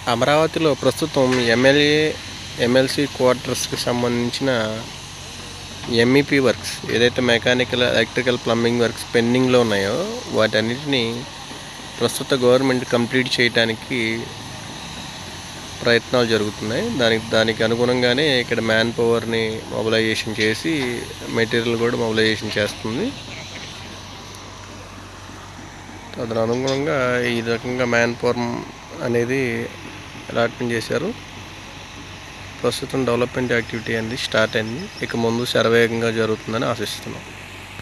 అమరావతిలో ప్రస్తుతం MLA MLC క్వార్టర్స్కి సంబంధించిన ఎంఈపీ వర్క్స్ ఏదైతే మెకానికల్ ఎలక్ట్రికల్ ప్లంబింగ్ వర్క్స్ పెండింగ్లో ఉన్నాయో వాటన్నిటిని ప్రస్తుత గవర్నమెంట్ కంప్లీట్ చేయడానికి ప్రయత్నాలు జరుగుతున్నాయి దానికి దానికి అనుగుణంగానే ఇక్కడ మ్యాన్ పవర్ని మొబిలైజేషన్ చేసి మెటీరియల్ కూడా మొబిలైజేషన్ చేస్తుంది దాని అనుగుణంగా ఈ రకంగా మ్యాన్ పవర్ అనేది అలాట్మెంట్ చేశారు ప్రస్తుతం డెవలప్మెంట్ యాక్టివిటీ అనేది స్టార్ట్ అయింది ఇక ముందు శరవేగంగా జరుగుతుందని ఆశిస్తున్నాం